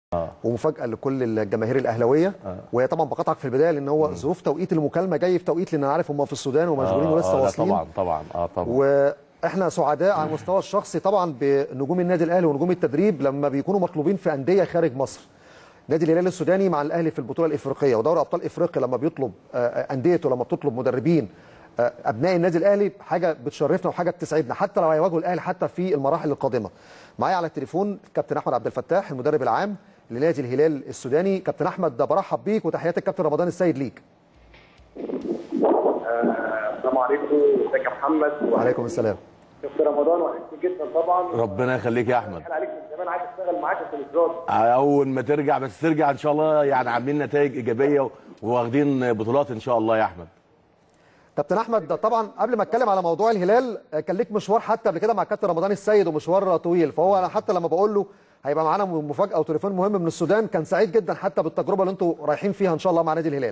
ومفاجاه لكل الجماهير الاهلاويه وهي طبعا بقطعك في البدايه لان هو ظروف توقيت المكالمه جاي في توقيت لان انا عارف هم في السودان ومشغولين ولسه آه، لا واصلين طبعا طبعا اه طبعا واحنا سعداء على المستوى الشخصي طبعا بنجوم النادي الاهلي ونجوم التدريب لما بيكونوا مطلوبين في انديه خارج مصر نادي الهلال السوداني مع الاهلي في البطوله الافريقيه ودوري ابطال افريقيا لما بيطلب آه، آه، انديته لما بتطلب مدربين آه، ابناء النادي الاهلي حاجه بتشرفنا وحاجه بتسعدنا حتى لو هيواجهوا الاهلي حتى في المراحل القادمه معايا على التليفون كابتن احمد عبد الفتاح المدرب العام لنادي الهلال السوداني كابتن احمد برحب بيك وتحيات الكابتن رمضان السيد ليك السلام عليكم ازيك يا محمد وعليكم السلام كابتن رمضان وحشني جدا طبعا ربنا يخليك يا احمد انا عليك من زمان عايز اشتغل معاك بس مش راضي اول ما ترجع بس ترجع ان شاء الله يعني عاملين نتائج ايجابيه وواخدين بطولات ان شاء الله يا احمد كابتن احمد ده طبعا قبل ما اتكلم على موضوع الهلال آه، كان ليك مشوار حتى قبل كده مع كابتن رمضان السيد ومشوار طويل فهو انا حتى لما بقول له هيبقى معانا مفاجاه وتليفون مهم من السودان كان سعيد جدا حتى بالتجربه اللي انتوا رايحين فيها ان شاء الله مع نادي الهلال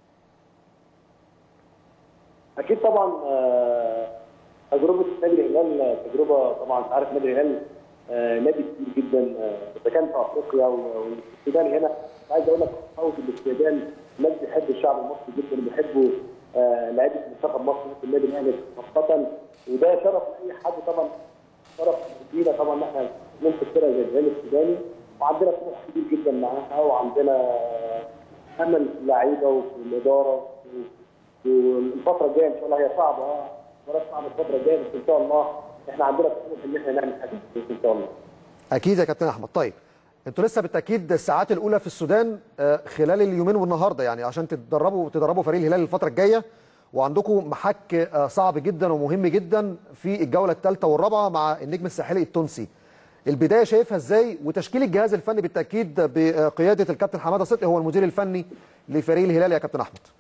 اكيد طبعا آه، تجربه نادي الهلال آه، تجربه طبعا انت عارف نادي الهلال آه، نادي كبير جدا آه، اذا كان في افريقيا و- والسودان هنا عايز اقول لك حوزه الاستقبال الناس بتحب الشعب المصري جدا وبيحبوا آه، لعيبه منتخب مصر في النادي الاهلي خاصه وده شرف لاي حد طبعا شرف لينا طبعا ان احنا نمسك فرقه زي الهلال السوداني وعندنا طموح كبير جدا معاها وعندنا امل في اللعيبه وفي الاداره والفتره الجايه ان شاء الله هي صعبه اه مباراه صعبه الفتره الجايه بس ان شاء الله احنا عندنا طموح ان احنا نعمل حاجه كويسة ان شاء الله اكيد يا كابتن احمد طيب انتوا لسه بالتاكيد الساعات الاولى في السودان آه، خلال اليومين والنهارده يعني عشان تتدربوا تدربوا فريق الهلال الفتره الجايه وعندكم محك آه، صعب جدا ومهم جدا في الجوله الثالثه والرابعه مع النجم الساحلي التونسي البدايه شايفها ازاي وتشكيل الجهاز الفني بالتاكيد بقياده الكابتن حماده صدقي هو المدير الفني لفريق الهلال يا كابتن احمد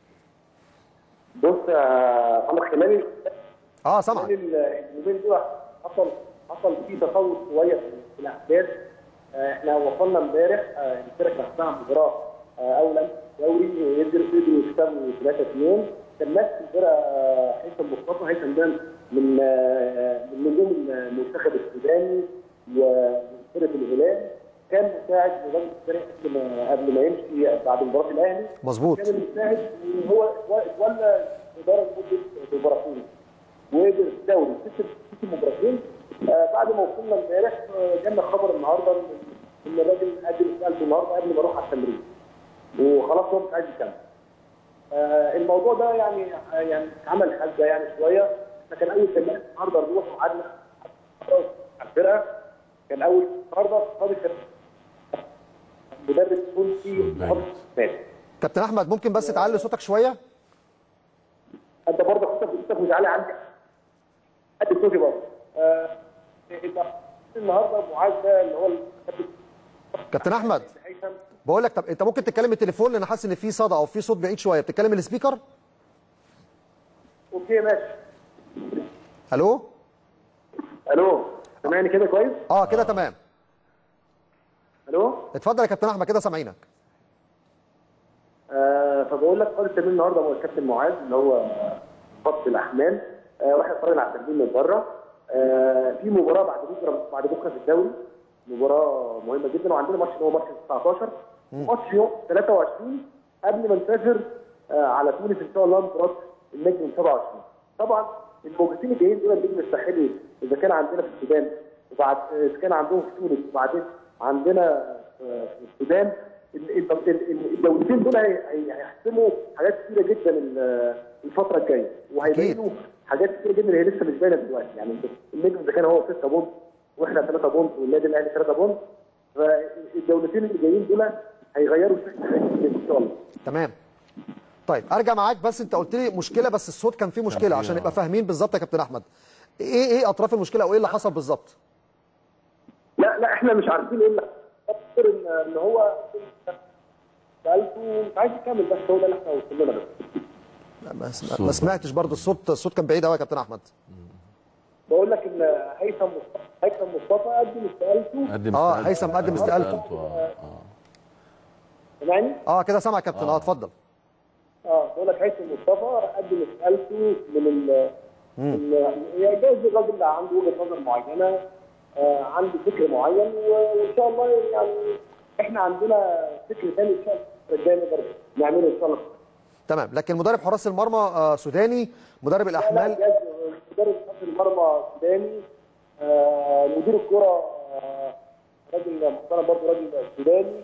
بص يا محمد خلال اه سامعك خلال اليومين دول حصل حصل في تفاوت شويه في الاحداث آه، احنا وصلنا امبارح آه، الفرق كانت بتلعب مباراه آه، اول امس الدوري يقدروا يقدروا يكسبوا 3 2 كان نفس الفرقه آه، هيثم مصطفى هيثم ده من آه، من نجوم المنتخب السوداني وفرقه الهلال كان مساعد لرئيس الفريق قبل ما قبل ما يمشي بعد مباراه الاهلي مظبوط كان المساعد هو اتولى اداره مده مباراتين وقدر الدوري كسب ست مباراتين آه بعد ما وصلنا امبارح آه، جالنا خبر النهارده ان إن الراجل قدم استقالته النهارده قبل ما اروح على التمرين وخلاص هو مش عايز يكمل. آه الموضوع ده يعني آه، يعني عمل حاجه يعني شويه احنا كان اول تمرين النهارده نروح وقعدنا على الفرقه كان اول النهارده فاضل كان مدرب تونسي محمد سامي. كابتن احمد ممكن بس تعلي صوتك شويه انت برضه كنت كنت مزعله عندي قد صوتي برضه آه، انت النهارده معاذ ده اللي هو الكابتن كابتن احمد هيثم بقول لك طب انت ممكن تتكلم التليفون لان حاسس ان في صدى او في صوت بعيد شويه بتتكلم السبيكر اوكي ماشي الو الو سامعني كده كويس؟ اه كده تمام الو اتفضل يا كابتن احمد كده سامعينك آه فبقول لك قائد التمرين النهارده هو الكابتن معاذ اللي هو خط الاحمال آه واحنا اتفرجنا على التمرين من بره آه في مباراه بعد بكره بعد بكره في الدوري مباراه مهمه جدا وعندنا ماتش اللي هو ماتش 19 ماتش يوم 23 قبل ما نسافر آه على تونس ان شاء الله مباراه النجم 27 طبعا الموجودين الجايين دول النجم الساحلي اذا كان عندنا في السودان وبعد اذا كان عندهم في تونس وبعدين عندنا آه، في السودان ال- ال- ال- الدولتين دول هي- هي- هيحسموا حاجات كتيره جدا ال- الفتره الجايه وهيبينوا حاجات كتيره جدا هي لسه مش باينه دلوقتي يعني النجم اذا كان هو 6 بونت واحنا 3 بونت والنادي الاهلي 3 بونت فالدولتين اللي جايين دول هيغيروا شكل حاجات كتير ان شاء الله تمام طيب ارجع معاك بس انت قلت لي مشكله بس الصوت كان فيه مشكله فيه، عشان آه. نبقى فاهمين بالظبط يا كابتن احمد ايه ايه اطراف المشكله او ايه اللي حصل بالظبط لا لا احنا مش عارفين ايه اللي أفكر ان ان هو سالته مش عايز يكمل بس هو ده اللي احنا وصلنا له بس لا، ما سم- ما سمعتش برضو الصوت الصوت كان بعيد قوي يا كابتن احمد بقول لك ان هيثم مصطفى هيثم مصطفى قدم استقالته قدم اه استقالته. هيثم قدم استقالته آه، آه. سامعني؟ اه كده سامع يا كابتن اه اتفضل اه بقول لك هيثم مصطفى قدم استقالته من ال ال- هي جايز الراجل اللي عنده وجهه نظر معينه آه عنده فكر معين و- وان شاء الله يعني احنا عندنا فكر ثاني ان شاء الله الجاي نقدر نعمله ان شاء الله تمام لكن مدرب حراس المرمى آه، سوداني مدرب لا الاحمال جاز مدرب حراس المرمى سوداني آه، مدير الكره آه، راجل محترم برضه راجل سوداني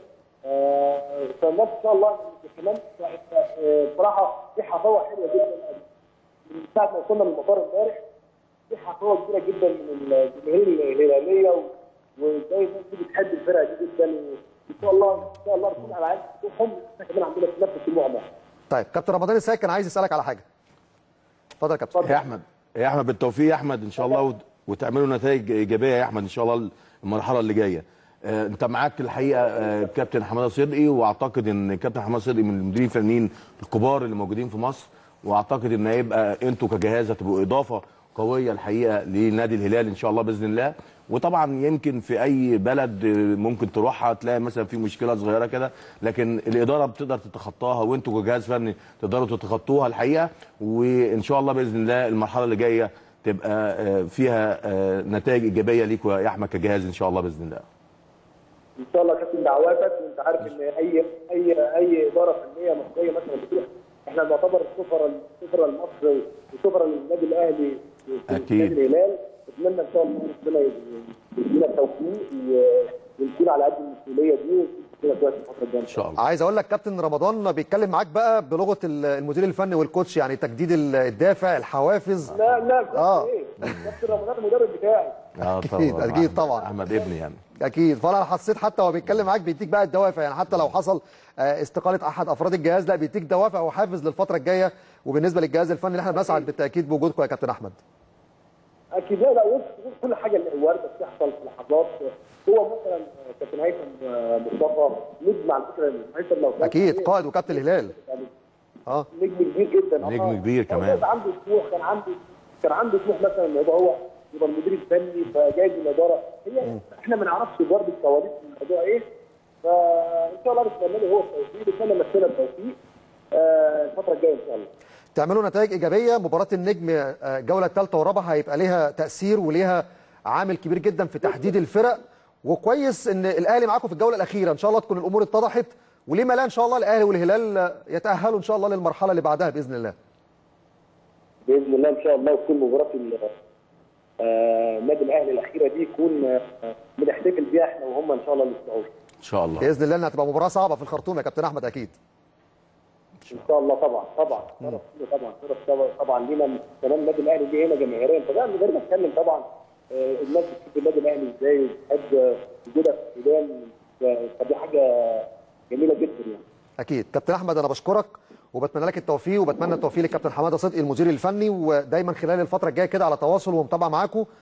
آه، فالناس ان شاء الله كمان آه، بصراحه في حفاوه حلوه جدا من ساعه ما وصلنا من المطار امبارح في حفاوه كبيره جدا من الجماهير الهلاليه و- وازاي الناس دي بتحب الفرقه دي جدا وان شاء الله ان شاء الله ربنا على العالم بتوعهم احنا كمان عندنا في نفس المعمل طيب كابتن رمضان السايق كان عايز يسالك على حاجه اتفضل يا كابتن يا احمد يا احمد بالتوفيق يا احمد ان شاء الله وت- وتعملوا نتائج ايجابيه يا احمد ان شاء الله المرحله اللي جايه آه، انت معاك الحقيقه آه، كابتن حماده صدقي واعتقد ان كابتن حماده صدقي من المديرين الفنيين الكبار اللي موجودين في مصر واعتقد ان هيبقى انتوا كجهاز هتبقوا اضافه قويه الحقيقه لنادي الهلال ان شاء الله باذن الله وطبعا يمكن في اي بلد آه، ممكن تروحها تلاقي مثلا في مشكله صغيره كده لكن الاداره بتقدر تتخطاها وانتوا كجهاز فني تقدروا تتخطوها الحقيقه وان شاء الله باذن الله المرحله اللي جايه تبقى آه، فيها آه، نتائج ايجابيه ليكوا يا احمد كجهاز ان شاء الله باذن الله ان شاء الله كابتن دعواتك وانت عارف ان اي اي اي اداره فنيه مصريه مثلا بتروح احنا بنعتبر السفره السفره لمصر والسفره للنادي الاهلي في أكيد. نادي الهلال اتمنى ان شاء الله ربنا يدينا التوفيق و- ونكون على قد المسؤوليه دي ونكون كويس الفتره الجايه ان شاء الله عايز اقول لك كابتن رمضان بيتكلم معاك بقى بلغه ال- المدير الفني والكوتش يعني تجديد ال- الدافع الحوافز لا لا آه. ايه كابتن رمضان المدرب بتاعي اه أكيد، طبعا أكيد طبعا. احمد ابني يعني اكيد فانا حسيت حتى وهو بيتكلم معاك بيديك بقى الدوافع يعني حتى لو حصل آه، استقاله احد افراد الجهاز لا بيديك دوافع وحافز للفتره الجايه وبالنسبه للجهاز الفني اللي احنا بنسعد بالتاكيد بوجودكم يا كابتن احمد اكيد لا لا وسط وسط كل حاجه اللي وارده بتحصل في لحظات هو مثلا كابتن هيثم مصطفى نجم على فكره هيثم لو كان اكيد قائد وكابتن الهلال يعني اه نجم كبير جدا نجم آه. كبير هو كمان. كان عنده طموح كان عنده كان عنده طموح مثلا ان يبقى هو يبقى المدير الفني فجايز الاداره هي احنا ما نعرفش برضه الكواليس من الموضوع ايه فان شاء الله نتمنى له هو التوفيق نتمنى نفسنا التوفيق آه، الفتره الجايه ان شاء الله تعملوا نتائج ايجابيه مباراه النجم آه، الجوله الثالثه والرابعه هيبقى ليها تاثير وليها عامل كبير جدا في تحديد الفرق وكويس ان الاهلي معاكم في الجوله الاخيره ان شاء الله تكون الامور اتضحت ولما لا ان شاء الله الاهلي والهلال آه، يتاهلوا ان شاء الله للمرحله اللي بعدها باذن الله باذن الله ان شاء الله تكون مباراه ال- آه، النادي الاهلي الاخيره دي يكون آه، بنحتفل بيها احنا وهم ان شاء الله الاسبوعين ان شاء الله باذن الله انها هتبقى مباراه صعبه في الخرطوم يا كابتن احمد اكيد ان شاء الله طبعا طبعا شرف لينا طبعا شرف طبعا طبعا لينا كمان النادي الاهلي ليه هنا جماهيريا فده من غير ما اتكلم طبعا آه، الناس بتحب النادي الاهلي ازاي وبتحب آه، وجودها في السودان ف- فدي حاجه جميله جدا يعني اكيد كابتن احمد انا بشكرك وبتمنى لك التوفيق وبتمنى التوفيق للكابتن حماده صدقي المدير الفني ودايما خلال الفتره الجايه كده على تواصل ومتابعه معاكم